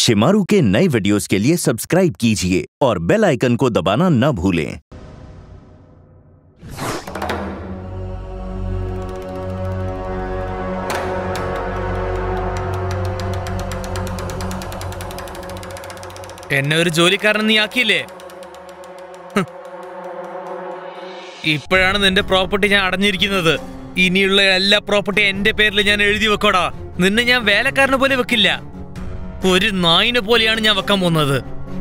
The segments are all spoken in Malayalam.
शिमारू के नए वीडियोस के लिए सब्सक्राइब कीजिए और बेल आइकन को दबाना न भूलें എന്നെ ഒരു ജോലിക്കാരൻ നീ ആക്കിയില്ലേ ഹ്. ഇപ്പോഴാണ് നിന്റെ പ്രോപ്പർട്ടി ഞാൻ അടഞ്ഞിരിക്കുന്നത് ഇനിയുള്ള എല്ലാ പ്രോപ്പർട്ടി എന്റെ പേരിൽ ഞാൻ എഴുതി വെക്കോടാ നിന്നെ ഞാൻ വേലക്കാരനെ പോലെ വെക്കില്ല ഒരു നായിനെ പോലെയാണ് ഞാൻ വെക്കാൻ പോകുന്നത്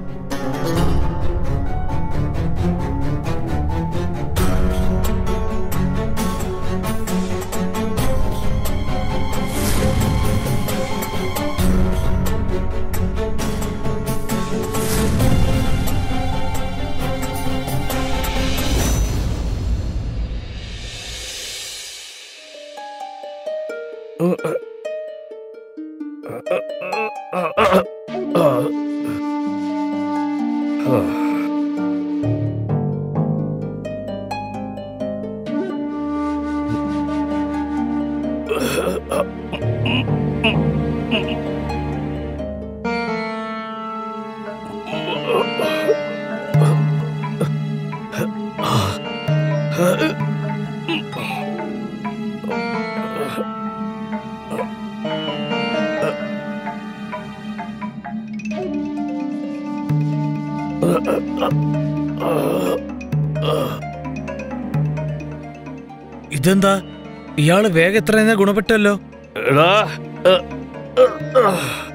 ഇതെന്താ ഇയാള് വേഗം എത്ര നേരം ഗുണപ്പെട്ടല്ലോ എടാ അ, അ, അ.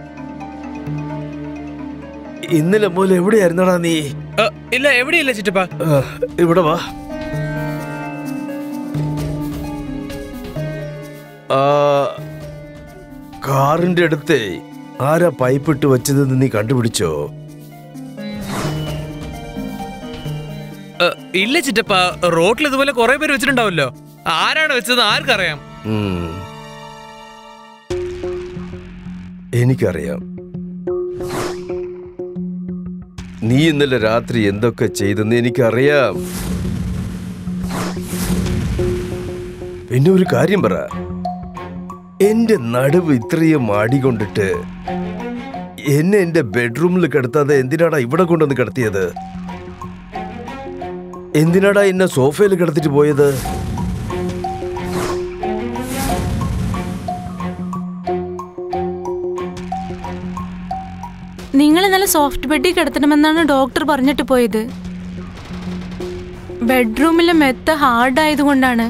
ഇന്നലെ മുതൽ എവിടെയായിരുന്നടാ നീ അ, ഇല്ല എവിടെയില്ല ചിറ്റപ്പ ആ, ഇവിടെ വാ ആ, കാറിന്റെ അടുത്തേ ആരാ പൈപ്പ് ഇട്ട് വെച്ചതെന്ന് നീ കണ്ടുപിടിച്ചോ അ, ഇല്ല ചിറ്റപ്പ റോട്ടിൽ ഇതുപോലെ കുറെ പേര് വെച്ചിട്ടുണ്ടാവല്ലോ ആരാണ് വെച്ചത് ആർക്കറിയാം ഉം. എനിക്കറിയാം നീ ഇന്നലെ രാത്രി എന്തൊക്കെ ചെയ്തെന്ന് എനിക്കറിയാം പിന്നെ ഒരു കാര്യം പറ എന്റെ നടുവ് ഇത്രയും ആടികൊണ്ടിട്ട് എന്നെ എന്റെ ബെഡ്റൂമിൽ കിടത്താതെ എന്തിനാടാ ഇവിടെ കൊണ്ടുവന്ന് കിടത്തിയത് എന്തിനാടാ എന്നെ സോഫയിൽ കിടത്തിട്ട് പോയത് നിങ്ങൾ നല്ല സോഫ്റ്റ് ബെഡിൽ കിടത്തണമെന്നാണ് ഡോക്ടർ പറഞ്ഞിട്ട് പോയത് ബെഡ്റൂമിലെ മെത്ത ഹാർഡ് ആയതുകൊണ്ടാണ്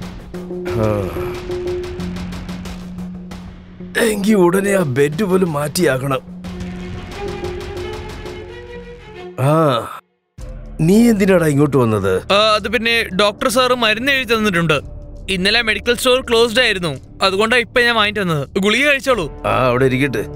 എങ്കിൽ ഉടനെ ആ ബെഡ് പോലും മാറ്റിയാക്കണം ആ നീ എന്തിനാടാ ഇങ്ങോട്ട് വന്നത് ആ, അത് പിന്നെ ഡോക്ടർ സാറ് മരുന്ന് എഴുതി തന്നിട്ടുണ്ട് ഇന്നലെ മെഡിക്കൽ സ്റ്റോർ ക്ലോസ്ഡ് ആയിരുന്നു അതുകൊണ്ടാണ് ഇപ്പൊ ഞാൻ വാങ്ങിട്ട് വന്നത് ഗുളിക കഴിച്ചോളൂ ആ അവിടെ ഇരിക്കട്ടെ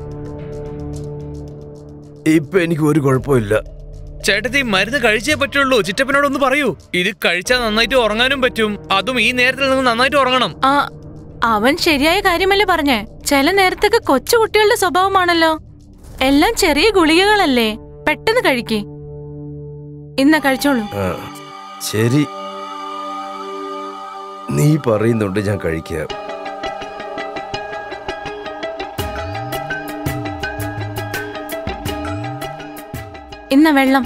ഇപ്പൊ എനിക്ക് ഒരു കുഴപ്പമില്ല ചേട്ടത്തി മരുന്ന് കഴിച്ചേ പറ്റുള്ളൂ ചിറ്റപ്പനോട് ഒന്ന് പറയൂ ഇത് കഴിച്ചാൽ നന്നായിട്ട് ഉറങ്ങാനും പറ്റും അതും ഈ നേരത്തിൽ നിങ്ങൾ നന്നായിട്ട് ഉറങ്ങണം ആ അവൻ ശരിയായ കാര്യമല്ലേ പറഞ്ഞേ ചില നേരത്തൊക്കെ കൊച്ചു കുട്ടികളുടെ സ്വഭാവമാണല്ലോ എല്ലാം ചെറിയ ഗുളികകളല്ലേ പെട്ടെന്ന് കഴിക്കേ ഇന്ന കഴിച്ചോളൂ ആ ശരി നീ പറയുന്നുണ്ട് ഞാൻ കഴിക്കാം ഇന്ന വെള്ളം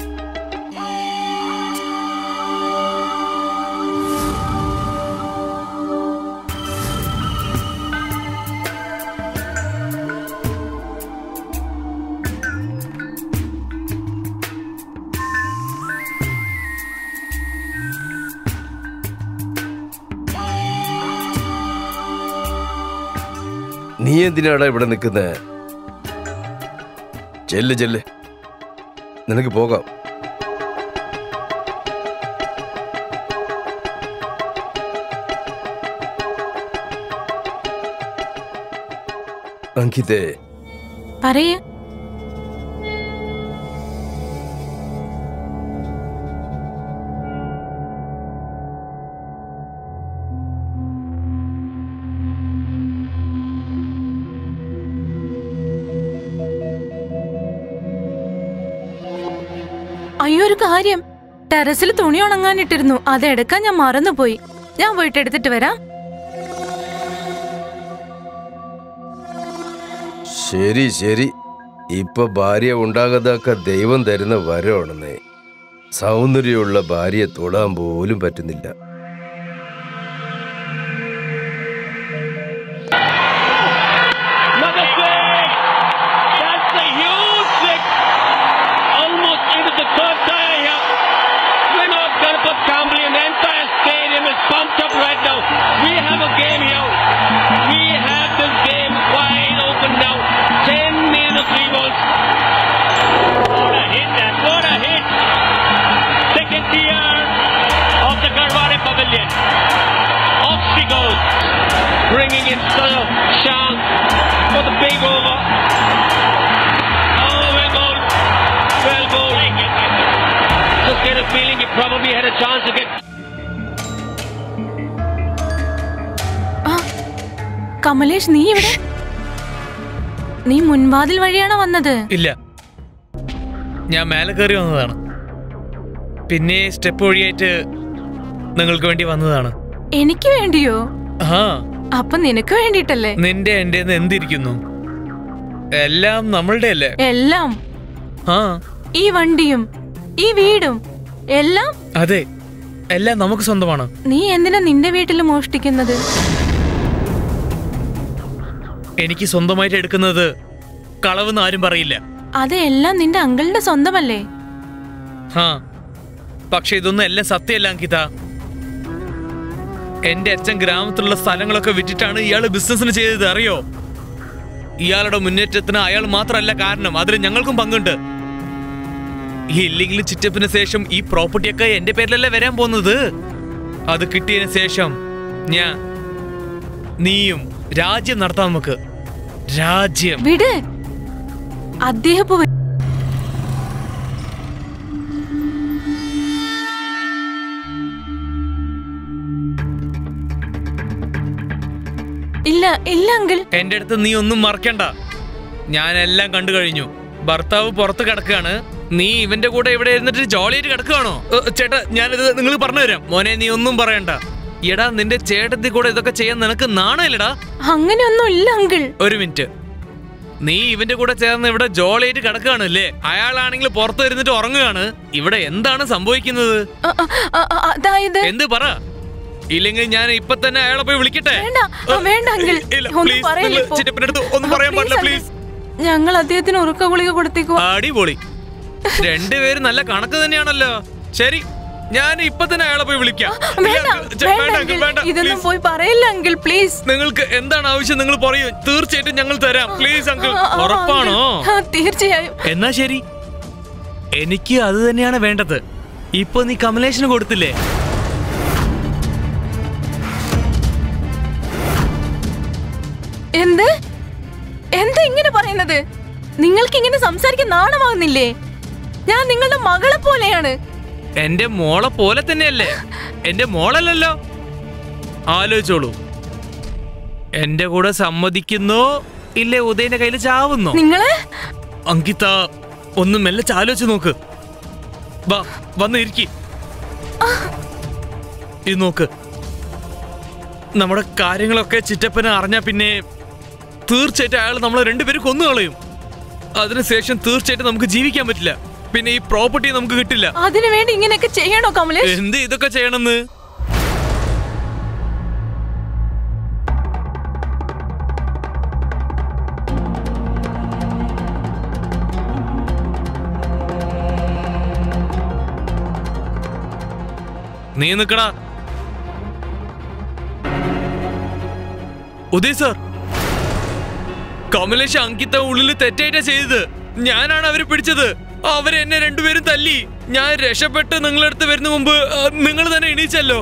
നീ എന്തിനാടാ ഇവിടെ നിൽക്കുന്നത് ചെല്ല് ചെല്ല് നിനക്ക് പോകാം അങ്കിതേ പറയേ അയ്യോ ഒരു കാര്യം ടെറസിൽ തുണി ഉണങ്ങാനിട്ടിരുന്നു അത് എടുക്കാൻ ഞാൻ മറന്നുപോയി ഞാൻ പോയിട്ട് എടുത്തിട്ട് വരാം ശരി ശരി ഇപ്പൊ ഭാര്യ ഉണ്ടാകാതൊക്കെ ദൈവം തരുന്ന വരമാണെന്നേ സൗന്ദര്യമുള്ള ഭാര്യയെ തൊടാൻ പോലും പറ്റുന്നില്ല Another six! That's a huge six! Almost into the third tire here. Winnow Ganapat Kambli and the entire stadium is pumped up right now. We have a game here. We have this game wide open now. 10 million of three balls. What a hit and what a hit! Second tier of the Garware Pavilion. Off she goes bringing in Sir Shan for the big over. Oh, well bowled. Well bowled. Just get a feeling he probably had a chance to get Kamlesh നീ ഇവിടെ നീ മുൻവാതിൽ വഴിയാണോ വന്നത് ഇല്ല ഞാൻ മേലെ കയറി വന്നതാണ് പിന്നെ സ്റ്റെപ്പ് വഴിയായിട്ട് നിങ്ങൾക്ക് വേണ്ടി വന്നതാണ് എനിക്ക് വേണ്ടിയോ ആ അപ്പൊ നിനക്ക് വേണ്ടിട്ടല്ലേ നിന്റെ എന്റെ എന്തിരിക്കുന്നു എല്ലാം നമ്മളുടെ അല്ലേ എല്ലാം ആ ഈ വണ്ടിയും ഈ വീടും എല്ലാം അതെ എല്ലാം നമുക്ക് സ്വന്തമാണ് നീ എന്തിനാ നിന്റെ വീട്ടിൽ മോഷ്ടിക്കുന്നത് എനിക്ക് സ്വന്തമായിട്ട് എടുക്കുന്നത് കളവെന്ന് ആരും പറയില്ല അത് എല്ലാം നിന്റെ അങ്കിളിന്റെ സ്വന്തമല്ലേ ആ പക്ഷെ ഇതൊന്നും എല്ലാം സത്യമല്ല അങ്കിത എന്റെ അച്ഛൻ ഗ്രാമത്തിലുള്ള സ്ഥലങ്ങളൊക്കെ വിറ്റിട്ടാണ് ഇയാള് ബിസിനസ്സിന് ചെയ്തത് അറിയോ ഇയാളുടെ മുന്നേറ്റത്തിന് അയാൾ മാത്രമല്ല കാരണം അതിൽ ഞങ്ങൾക്കും പങ്കുണ്ട് ഈ ഇല്ലെങ്കിൽ ചിറ്റപ്പിന് ശേഷം ഈ പ്രോപ്പർട്ടിയൊക്കെ എന്റെ പേരിലല്ലേ വരാൻ പോകുന്നത് അത് കിട്ടിയതിന് ശേഷം ഞാൻ നീയും രാജ്യം നടത്താം നമുക്ക് രാജ്യം വിട് അദ്ദേഹം ഇപ്പൊ വരും. ഇല്ല ഇല്ല അങ്കിൾ എന്റെ അടുത്ത് നീ ഒന്നും മറക്കണ്ട ഞാൻ എല്ലാം കണ്ടു കഴിഞ്ഞു ഭർത്താവ് പുറത്ത് കിടക്കുകയാണ് നീ ഇവന്റെ കൂടെ ഇവിടെ ഇരുന്നിട്ട് ജോളിയായിട്ട് കിടക്കുകയാണോ ഏ, ചേട്ടാ ഞാനിത് നിങ്ങൾ പറഞ്ഞുതരാം മോനെ നീ ഒന്നും പറയണ്ട എടാ നിന്റെ ചേട്ടത്തി കൂടെ ഇതൊക്കെ ചെയ്യാൻ നിനക്ക് നാണമില്ലടാ അങ്ങനെയൊന്നും ഇല്ല അങ്കിൾ ഒരു മിനിറ്റ് നീ ഇവന്റെ കൂടെ ചേർന്ന് ഇവിടെ ജോളിയായിട്ട് കിടക്കുകയാണ് അല്ലേ അയാളാണെങ്കിൽ പുറത്ത് ഇരുന്നിട്ട് ഉറങ്ങുകയാണ് ഇവിടെ എന്താണ് സംഭവിക്കുന്നത് അ- അ- അ- അ- അതായത് എന്ത് പറ ഇല്ലെങ്കിൽ ഞാൻ ഇപ്പൊ തന്നെ അയാളെ പോയി വിളിക്കട്ടെ വേണ്ട ആ, വേണ്ട അങ്കിൾ ഇല്ല, ഒന്നും please, പറയില്ല നിങ്ങൾ ഇപ്പൊ. ചിറ്റപ്പന്റെ അടുത്ത് ഒന്നും ആ, പറയാൻ പാടില്ല, please, അങ്കിൾ. ഞങ്ങൾ അദ്ദേഹത്തിന് ഉറക്ക ഗുളിക കൊടുത്തേക്കോ അടിപൊളി രണ്ടുപേരും നല്ല കണക്ക് തന്നെയാണല്ലോ ശരി ഞാൻ ഇപ്പൊ തന്നെ അയാളെ പോയി വിളിക്കാം വേണ്ട ഇയാൾക്ക് ചെ- വേണ്ട വേണ്ട, അങ്കിൾ വേണ്ട, ഇതൊന്നും please. പോയി പറയില്ല അങ്കിൾ പ്ലീസ് നിങ്ങൾക്ക് എന്താണ് ആവശ്യം നിങ്ങൾ പറയൂ തീർച്ചയായിട്ടും ഞങ്ങൾ തരാം പ്ലീസ് അങ്കിൾ ഉറപ്പാണോ തീർച്ചയായും എന്നാ ശരി എനിക്ക് അത് തന്നെയാണ് വേണ്ടത് ഇപ്പൊ നീ കമലേഷിന് കൊടുത്തില്ലേ എന്ത് എന്താ ഇങ്ങനെ പറയുന്നത് നിങ്ങൾക്ക് ഇങ്ങനെ സംസാരിക്കാൻ നാണമാകുന്നില്ലേ ഞാൻ നിങ്ങളുടെ മകളെ പോലെയാണ് എന്റെ മോളെ പോലെ തന്നെയല്ലേ എന്റെ മോളല്ലല്ലോ ആലോചിച്ചോളൂ എന്റെ കൂടെ സമ്മതിക്കുന്നോ ഇല്ലേ ഉദയന്റെ കയ്യിൽ ചാവുന്നോ നിങ്ങളെ അങ്കിത ഒന്ന് മെല്ലെ ചാലോചിച്ച് നോക്ക് വാ വന്ന് ഇരിക്കി ഇത് നോക്ക് നമ്മുടെ കാര്യങ്ങളൊക്കെ ചിറ്റപ്പനെ അറിഞ്ഞാ പിന്നെ തീർച്ചയായിട്ടും അയാൾ നമ്മളെ രണ്ടുപേരും കൊന്നു കളയും അതിനുശേഷം തീർച്ചയായിട്ടും നമുക്ക് ജീവിക്കാൻ പറ്റില്ല പിന്നെ ഈ പ്രോപ്പർട്ടി നമുക്ക് കിട്ടില്ല അതിനു വേണ്ടി ഇങ്ങനെയൊക്കെ ചെയ്യണോ കമലേഷ് എന്ത് ഇതൊക്കെ ചെയ്യണമെന്ന് നീ നിക്കടാ ഉദയ് സർ കമലേഷ് അങ്കിത്ത ഉള്ളിൽ തെറ്റായിട്ടാ ചെയ്തത് ഞാനാണ് അവരെ പിടിച്ചത് അവരെന്നെ രണ്ടുപേരും തല്ലി ഞാൻ രക്ഷപ്പെട്ട് നിങ്ങളടുത്ത് വരുന്ന മുമ്പ് നിങ്ങൾ തന്നെ എണീച്ചല്ലോ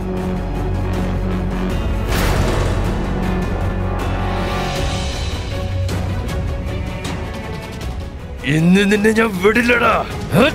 ഇന്ന് നിന്നെ ഞാൻ വിടില്ലടാ ഹ്?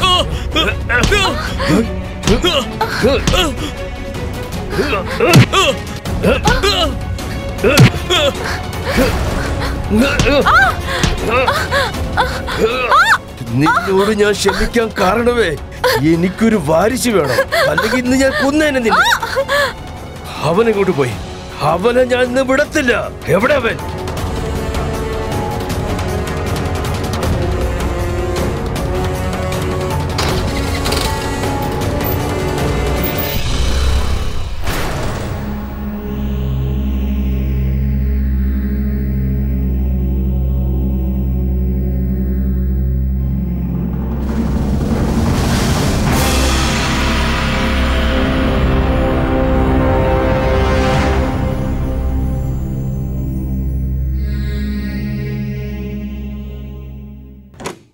നിന്നോട് ഞാൻ ക്ഷമിക്കാൻ കാരണമേ എനിക്കൊരു വാരിശ് വേണം അല്ലെങ്കിൽ ഇന്ന് ഞാൻ കൊന്നേനെ നിന്നെ അവൻ ഇങ്ങോട്ട് പോയി അവനെ ഞാൻ ഇന്ന് വിടത്തില്ല എവിടെ അവൻ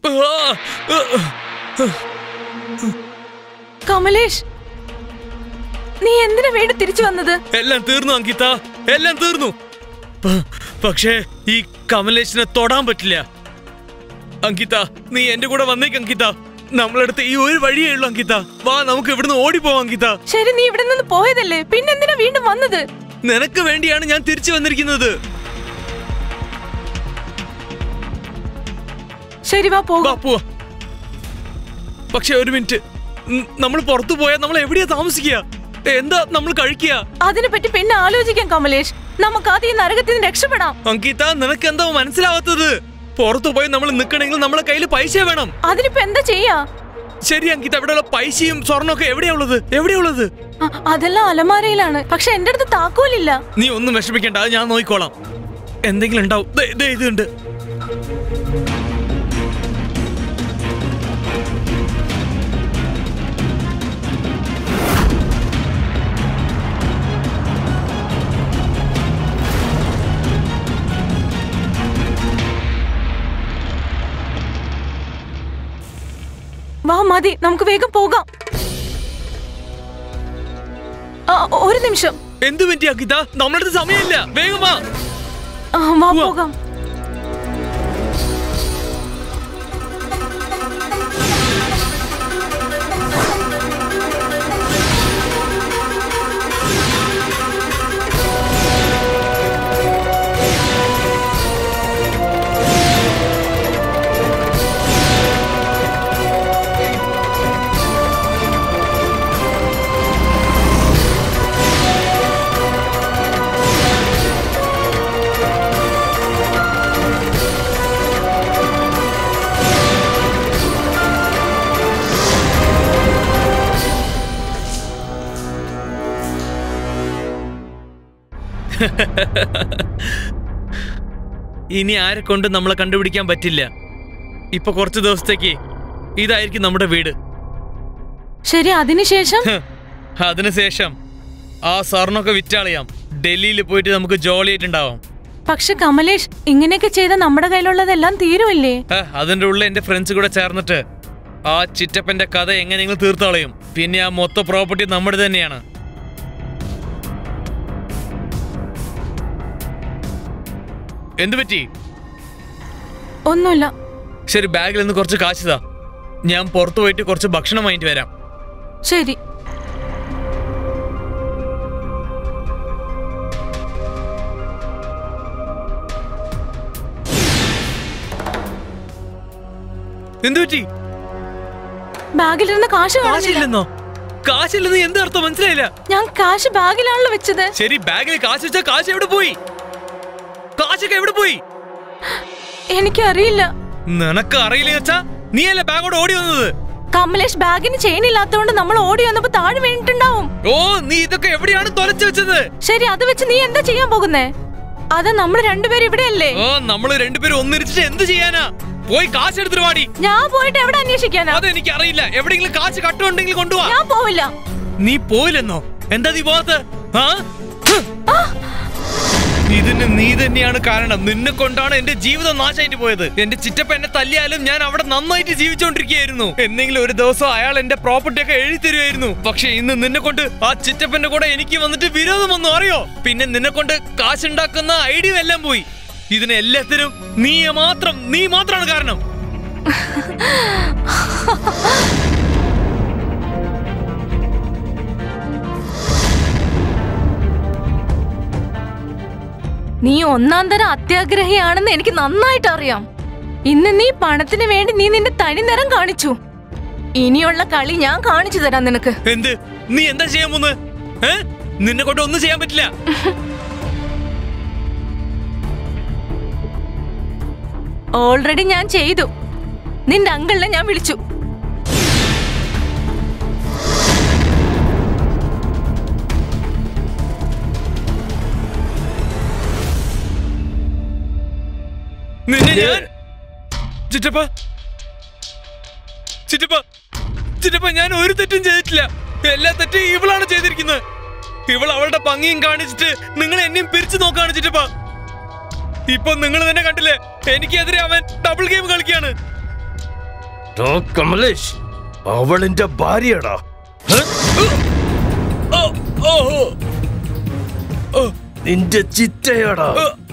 കമലേഷ് നീ എന്തിനാ വീട് തിരിച്ചു വന്നത് എല്ലാം തീർന്നു അങ്കിത എല്ലാം തീർന്നു പ- പക്ഷേ ഈ കമലേഷിനെ തൊടാൻ പറ്റില്ല അങ്കിത നീ എന്റെ കൂടെ വന്നേക്ക് അങ്കിത നമ്മളടുത്ത് ഈ ഒരു വഴിയേ ഉള്ളൂ അങ്കിത വാ നമുക്ക് ഇവിടുന്ന് ഓടിപ്പോവാം അങ്കിത ശരി നീ ഇവിടെ നിന്ന് പോയതല്ലേ പിന്നെന്തിനാ വീണ്ടും വന്നത് നിനക്ക് വേണ്ടിയാണ് ഞാൻ തിരിച്ചു വന്നിരിക്കുന്നത് ശരി വാ വാ പോകാം പോവാ പക്ഷെ ഒരു മിനിറ്റ് നമ്മൾ പുറത്തു പോയാൽ നമ്മൾ എവിടെയാ താമസിക്കുക എന്താ നമ്മൾ കഴിക്കുക അതിനെ പറ്റി പിന്നെ ആലോചിക്കാം കമലേഷ് നമുക്ക് ആദ്യം ഈ നരകത്തിൽ നിന്ന് രക്ഷപ്പെടാം അങ്കിത നിനക്ക് എന്താ മനസ്സിലാവാത്തത് പുറത്തു പോയി നമ്മൾ നിൽക്കണമെങ്കിൽ നമ്മളെ കയ്യിൽ പൈസ വേണം അതിനിപ്പോ എന്താ ചെയ്യാ ശരി അങ്കിത അവിടെയുള്ള പൈസയും സ്വർണ്ണമൊക്കെ എവിടെയാ ഉള്ളത് എവിടെയാ ഉള്ളത് അ- അതെല്ലാം അലമാരയിലാണ് പക്ഷെ എന്റെ അടുത്ത് താക്കോലില്ല നീ ഒന്നും വിഷമിക്കണ്ട അത് ഞാൻ നോക്കിക്കോളാം എന്തെങ്കിലും ഉണ്ടാവും ദേ, ദേ ഇതുണ്ട് വാ മതി നമുക്ക് വേഗം പോകാം ആ, ഒരു നിമിഷം എന്ത് പറ്റി അങ്കിത നമ്മളടുത്ത് സമയമില്ല വേഗം വാ ആ, വാ ഉവ്വ. പോകാം ഇനി ആരെ കൊണ്ട് നമ്മളെ കണ്ടുപിടിക്കാൻ പറ്റില്ല ഇപ്പൊ കുറച്ച് ദിവസത്തേക്ക് ഇതായിരിക്കും നമ്മുടെ വീട് ശരി അതിനുശേഷം ഹ്, അതിനുശേഷം ആ സ്വർണ്ണമൊക്കെ വിറ്റാളിയാം ഡൽഹിയിൽ പോയിട്ട് നമുക്ക് ജോളിയായിട്ടുണ്ടാവാം പക്ഷെ കമലേഷ് ഇങ്ങനെയൊക്കെ ചെയ്ത നമ്മുടെ കയ്യിലുള്ളതെല്ലാം തീരുമില്ലേ ഹ, അതിന്റെ ഉള്ളിൽ എന്റെ ഫ്രണ്ട്സ് കൂടെ ചേർന്നിട്ട് ആ ചിറ്റപ്പന്റെ കഥ എങ്ങനെയെങ്കിലും തീർത്തോളയും പിന്നെ ആ മൊത്ത പ്രോപ്പർട്ടി നമ്മുടെ തന്നെയാണ് എന്തു പറ്റി ഒന്നുമില്ല ശരി ബാഗിൽ നിന്ന് കുറച്ച് കാശ് താ ഞാൻ പുറത്തു പോയിട്ട് കുറച്ച് ഭക്ഷണം വാങ്ങിട്ട് വരാം ശരി എന്തു പറ്റി ബാഗിലിരുന്ന കാശ് കാണുന്നില്ല കാശില്ലെന്നോ കാശില്ലെന്ന് എന്ത് അർത്ഥം മനസ്സിലായില്ല ഞാൻ കാശ് ബാഗിലാണല്ലോ വെച്ചത് ശരി ബാഗിൽ കാശ് വെച്ചാൽ കാശ് എവിടെ പോയി കാശൊക്കെ എവിടെ പോയി എനിക്കറിയില്ല നിനക്ക് അറിയില്ല വെച്ചാ നീയല്ലേ ബാഗോട് ഓടി വന്നത് കമലേഷ് ബാഗിന് ചെയിൻ ഇല്ലാത്തതുകൊണ്ട് നമ്മൾ ഓടി വന്നപ്പോ താഴെ വീണിട്ടുണ്ടാവും ഓ നീ ഇതൊക്കെ എവിടെയാണ് തൊലച്ചു വെച്ചത് ശരി അത് വെച്ച് നീ എന്താ ചെയ്യാൻ പോകുന്നേ അത് നമ്മൾ രണ്ടുപേരും ഇവിടെയല്ലേ ഓ നമ്മള് രണ്ടുപേരും ഒന്നിരിച്ചിട്ട് എന്ത് ചെയ്യാനാ പോയി കാശ് എടുത്തിട്ട് വാടി ഞാൻ പോയിട്ട് എവിടെ അന്വേഷിക്കാനാ അത് എനിക്ക് അറിയില്ല എവിടെയെങ്കിലും കാശ് കട്ടുണ്ടെങ്കിൽ കൊണ്ടുപോവാ ഞാൻ പോവില്ല നീ പോയില്ലെന്നോ എന്താ നീ പോകാത്ത ആ? ഹ്. ഇതിന് നീ തന്നെയാണ് കാരണം നിന്നെ കൊണ്ടാണ് എന്റെ ജീവിതം നാശമായിട്ട് പോയത് എന്റെ ചിറ്റപ്പ എന്നെ തല്ലിയാലും ഞാൻ അവിടെ നന്നായിട്ട് ജീവിച്ചുകൊണ്ടിരിക്കുകയായിരുന്നു എന്തെങ്കിലും ഒരു ദിവസം അയാൾ എന്റെ പ്രോപ്പർട്ടി ഒക്കെ എഴുതി തരുമായിരുന്നു പക്ഷെ ഇന്ന് നിന്നെ കൊണ്ട് ആ ചിറ്റപ്പന്റെ കൂടെ എനിക്ക് വന്നിട്ട് വിരോധം വന്നു അറിയോ പിന്നെ നിന്നെ കൊണ്ട് കാശുണ്ടാക്കുന്ന ഐഡിയ എല്ലാം പോയി ഇതിന് എല്ലാത്തിനും നീ മാത്രം നീ മാത്രമാണ് കാരണം നീ ഒന്നാം തരം അത്യാഗ്രഹിയാണെന്ന് എനിക്ക് നന്നായിട്ട് അറിയാം ഇന്ന് നീ പണത്തിന് വേണ്ടി നീ നിന്റെ തനി നിറം കാണിച്ചു ഇനിയുള്ള കളി ഞാൻ കാണിച്ചു തരാം നിനക്ക് എന്ത് നീ എന്താ ചെയ്യാൻ പോന്ന് ഏ നിന്നെ കൊണ്ട് ഒന്നും ചെയ്യാൻ പറ്റില്ല ഓൾറെഡി ഞാൻ ചെയ്തു നിന്റെ അങ്കിളിനെ ഞാൻ വിളിച്ചു നിന്നെ ഞാൻ ചിറ്റപ്പ ചിറ്റപ്പ ചിറ്റപ്പ ഞാൻ ഒരു തെറ്റും ചെയ്തിട്ടില്ല എല്ലാ തെറ്റും ഇവളാണ് ചെയ്തിരിക്കുന്നത് ഇവൾ അവളുടെ ഭംഗിയും കാണിച്ചിട്ട് നിങ്ങൾ എന്നെയും പിരിച്ചു നോക്കാണ് ചിറ്റപ്പ ഇപ്പൊ നിങ്ങൾ തന്നെ കണ്ടില്ലേ എനിക്കെതിരെ അവൻ ഡബിൾ ഗെയിം കളിക്കാണ് ആ, കമലേഷ് അവൾ എന്റെ ഭാര്യയാടാ നിന്റെ ചിറ്റയാടാ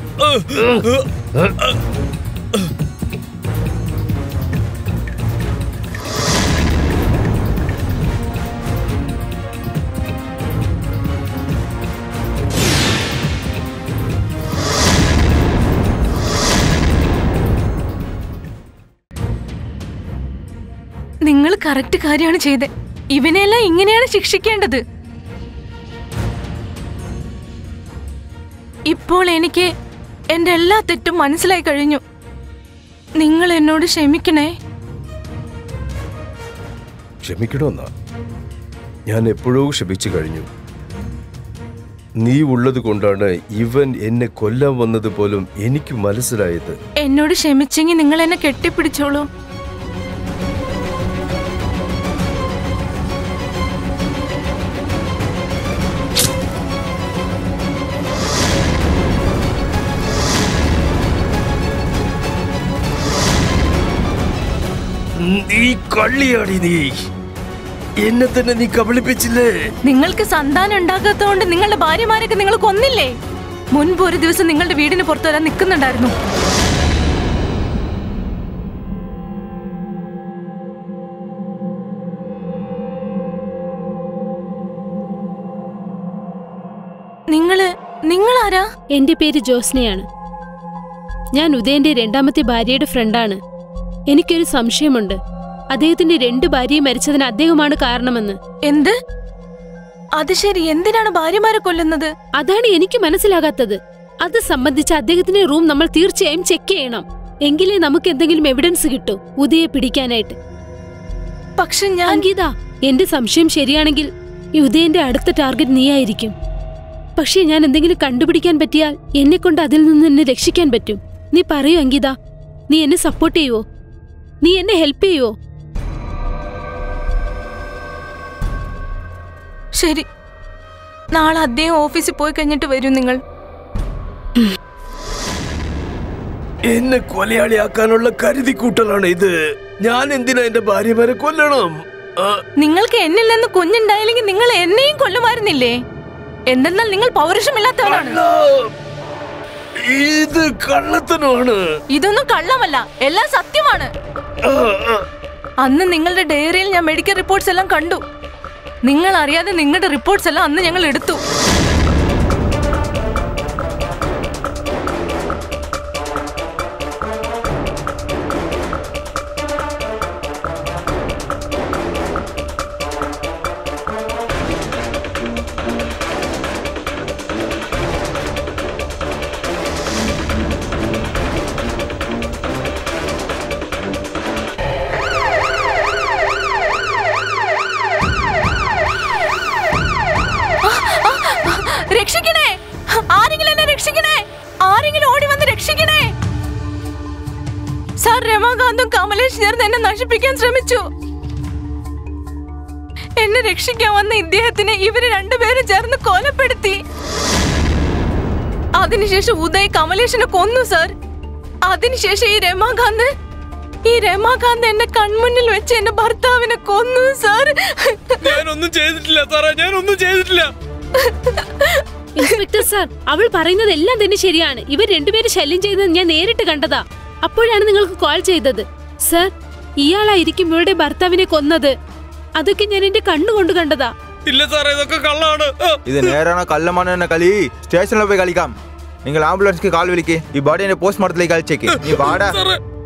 നിങ്ങൾ കറക്റ്റ് കാര്യമാണ് ചെയ്തത് ഇവനെല്ലാം ഇങ്ങനെയാണ് ശിക്ഷിക്കേണ്ടത് ഇപ്പോൾ എനിക്ക് എന്റെ എല്ലാ തെറ്റും മനസ്സിലായി കഴിഞ്ഞു നിങ്ങൾ എന്നോട് ക്ഷമിക്കണേ ക്ഷമിക്കണമെന്നാ ഞാൻ എപ്പോഴോ ക്ഷമിച്ചു കഴിഞ്ഞു നീ ഉള്ളത് കൊണ്ടാണ് ഇവൻ എന്നെ കൊല്ലാൻ വന്നത് പോലും എനിക്ക് മനസ്സിലായത് എന്നോട് ക്ഷമിച്ചെങ്കിൽ നിങ്ങൾ എന്നെ കെട്ടിപ്പിടിച്ചോളൂ നീ കള്ളിയാടി നീ എന്നെ തന്നെ നീ കബളിപ്പിച്ചില്ലേ നിങ്ങൾക്ക് സന്താനം ഉണ്ടാകാത്തതുകൊണ്ട് നിങ്ങളുടെ ഭാര്യമാരൊക്കെ നിങ്ങൾ കൊന്നില്ലേ മുൻപ് ഒരു ദിവസം നിങ്ങളുടെ വീടിന് പുറത്തു വരാൻ നിൽക്കുന്നുണ്ടായിരുന്നു നിങ്ങള് നിങ്ങളാരാ എന്റെ പേര് ജോസ്നയാണ് ഞാൻ ഉദയന്റെ രണ്ടാമത്തെ ഭാര്യയുടെ ഫ്രണ്ടാണ് എനിക്കൊരു സംശയമുണ്ട് അദ്ദേഹത്തിന്റെ രണ്ട് ഭാര്യയും മരിച്ചതിന് അദ്ദേഹമാണ് കാരണമെന്ന് എന്ത് അത് ശരി എന്തിനാണ് ഭാര്യമാരെ കൊല്ലുന്നത് അതാണ് എനിക്ക് മനസ്സിലാകാത്തത് അത് സംബന്ധിച്ച് അദ്ദേഹത്തിന്റെ റൂം നമ്മൾ തീർച്ചയായും ചെക്ക് ചെയ്യണം എങ്കിലേ നമുക്ക് എന്തെങ്കിലും എവിഡൻസ് കിട്ടൂ ഉദയെ പിടിക്കാനായിട്ട് പക്ഷെ ഞാൻ അങ്കിത എന്റെ സംശയം ശരിയാണെങ്കിൽ ഈ ഉദയന്റെ അടുത്ത ടാർഗറ്റ് നീയായിരിക്കും പക്ഷേ ഞാൻ എന്തെങ്കിലും കണ്ടുപിടിക്കാൻ പറ്റിയാൽ എന്നെ കൊണ്ട് അതിൽ നിന്ന് എന്നെ രക്ഷിക്കാൻ പറ്റും നീ പറയൂ അങ്കിത നീ എന്നെ സപ്പോർട്ട് ചെയ്യുവോ നീ എന്നെ ഹെൽപ്പ് ചെയ്യുവോ ശരി നാളെ അദ്ദേഹം ഓഫീസിൽ പോയി കഴിഞ്ഞിട്ട് വരും നിങ്ങൾ എന്നെ കൊലയാളിയാക്കാനുള്ള കരുതി കൂട്ടലാണ് ഇത് ഞാൻ എന്തിനാ എന്റെ ഭാര്യമാരെ കൊല്ലണം ആ, നിങ്ങൾക്ക് എന്നിൽ നിന്ന് കുഞ്ഞുണ്ടായില്ലെങ്കിൽ നിങ്ങൾ എന്നെയും കൊല്ലുമായിരുന്നില്ലേ എന്തെന്നാൽ നിങ്ങൾ പൗരുഷമില്ലാത്തവരാണ് കള്ള! ഇത് കള്ളത്തനമാണ് ഇതൊന്നും കള്ളമല്ല എല്ലാം സത്യമാണ് ആ, ആ. അന്ന് നിങ്ങളുടെ ഡയറിയിൽ ഞാൻ മെഡിക്കൽ റിപ്പോർട്ട്സ് എല്ലാം കണ്ടു നിങ്ങൾ അറിയാതെ നിങ്ങളുടെ റിപ്പോർട്ട്സ് എല്ലാം അന്ന് ഞങ്ങൾ എടുത്തു രക്ഷിക്കണേ ആരെങ്കിലും എന്നെ രക്ഷിക്കണേ ആരെങ്കിലും ഓടി വന്ന് രക്ഷിക്കണേ സാർ രമാകാന്തും കമലേഷ് ചേർന്ന് എന്നെ നശിപ്പിക്കാൻ ശ്രമിച്ചു എന്നെ രക്ഷിക്കാൻ വന്ന ഇദ്ദേഹത്തിനെ ഇവര് രണ്ടുപേരും ചേർന്ന് കൊലപ്പെടുത്തി അതിനുശേഷം ഉദയ് കമലേഷിനെ കൊന്നു സാർ അതിനുശേഷം ഈ രമാകാന്ത് ഈ രമാകാന്ത് എന്നെ കൺമുന്നിൽ വെച്ച് എന്റെ ഭർത്താവിനെ കൊന്നു സാർ ഞാനൊന്നും ചെയ്തിട്ടില്ല സാറേ ഞാനൊന്നും ചെയ്തിട്ടില്ല ഇൻസ്പെക്ടർ സാർ അവൾ പറയുന്നത് എല്ലാം തന്നെ ശരിയാണ് ഇവർ രണ്ടുപേരും ശല്യം ചെയ്യുന്നത് ഞാൻ നേരിട്ട് കണ്ടതാ അപ്പോഴാണ് നിങ്ങൾക്ക് കോൾ ചെയ്തത് സർ ഇയാളായിരിക്കും ഇവളുടെ ഭർത്താവിനെ കൊന്നത് അതൊക്കെ ഞാൻ എന്റെ കണ്ണുകൊണ്ട് കണ്ടതാ ഇല്ല സാറേ ഇതൊക്കെ കള്ളാണ് ആ. ഇത് നേരാണോ കള്ളമാണ് എന്ന കളി സ്റ്റേഷനിൽ പോയി കളിക്കാം നിങ്ങൾ ആംബുലൻസ്ക്ക് കാൽ വിളിക്ക് ഈ ബോഡി എന്റെ പോസ്റ്റ്മോർട്ടത്തിലേക്ക് അയച്ചേക്ക് നീ വാടാ സാറേ